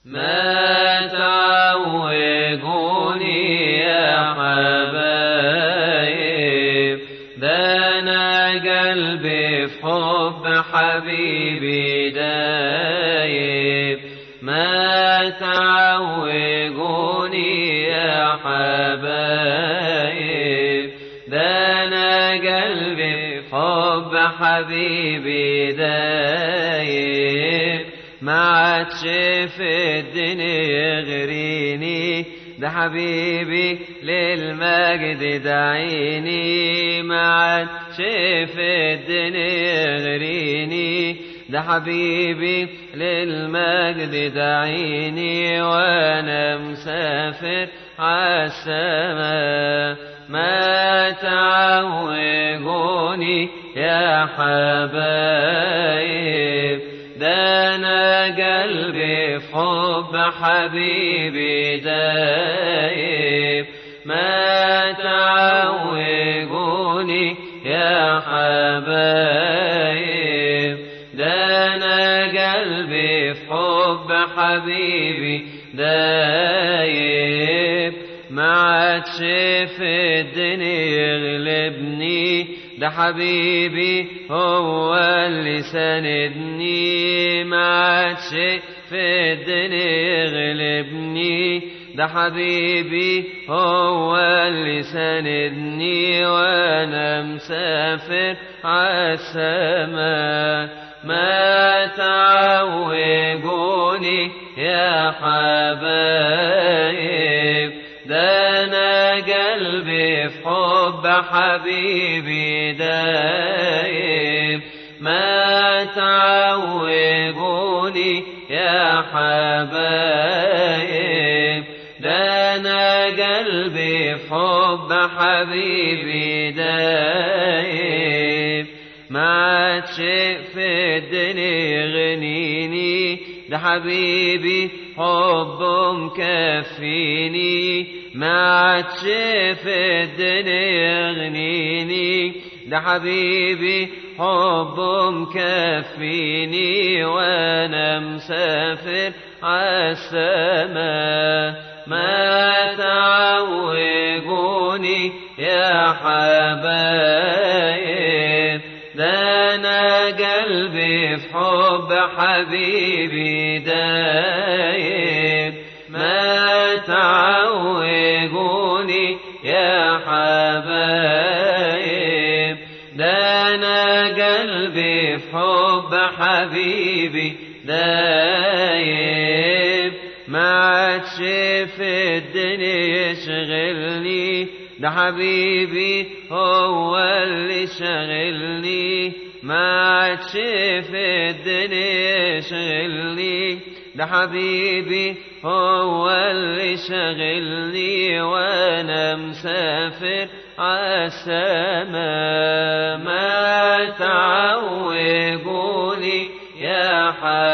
ما تعوقوني يا حبايب ده أنا قلبي في حب حبيبي دايب ما تعوقوني يا حبايب ده أنا قلبي في حب حبيبي دايب ما عادش في الدنيا يغريني ده حبيبي للمجد دعيني ما عادش في الدنيا يغريني ده حبيبي للمجد دعيني وانا مسافر عالسما ما تعوقوني يا حبايب ده انا قلبي في حب حبيبي دايب ما تعوقوني يا حبايب ده انا قلبي في حب حبيبي دايب ما عادش في الدنيا يغلبني ده حبيبي هو اللي ساندني ما عادش في الدنيا يغلبني ده حبيبي هو اللي ساندني وانا مسافر عالسما ما تعوقوني يا حبايب ده انا قلبي في حب حبيبي دايب ما تعوقوني يا حبايب ده انا قلبي في حب حبيبي دايب ما عادش في الدنيا يغنيني ده حبيبي حبه مكفيني ما عادش في الدنيا يغنيني ده حبيبي حبه مكفيني وانا مسافر عالسما ما تعوقوني يا حبايب ده انا قلبي في حب حبيبي دايب ما تعوقوني يا حبايب ده انا قلبي في حب حبيبي دايب ما عادش في الدنيا يشغلني ده حبيبي هو اللي شغلني ما عادش في الدنيا يشغلني ده حبيبي هو اللي شغلني وانا مسافر عالسما ما تعوقوني يا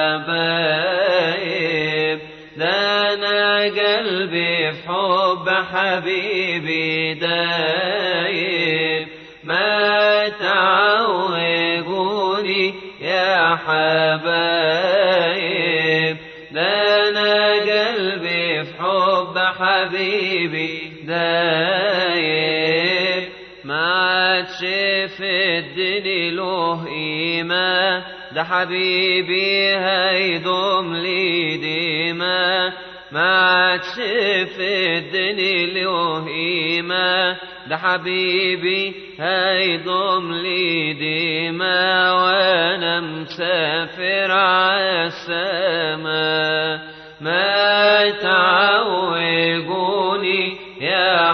حبايب ده انا قلبي في حب حبيبي دايب ما تعوقوني يا حبايب ده انا قلبي في حب حبيبي دايب ما عادش في الدنيا له قيمة ده حبيبي هيدوم لي ديما ما عادش في الدنيا له قيمة ده حبيبي هيدوم لي ديما وانا مسافر عالسما ما تعوقوني يا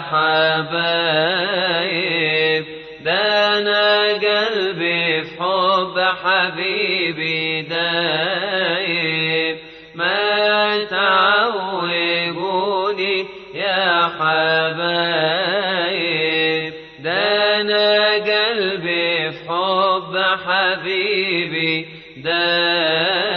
حبايب ده انا قلبي في حب حبيبي دايب ما تعوقوني يا حبايب ده انا قلبي في حب حبيبي دايب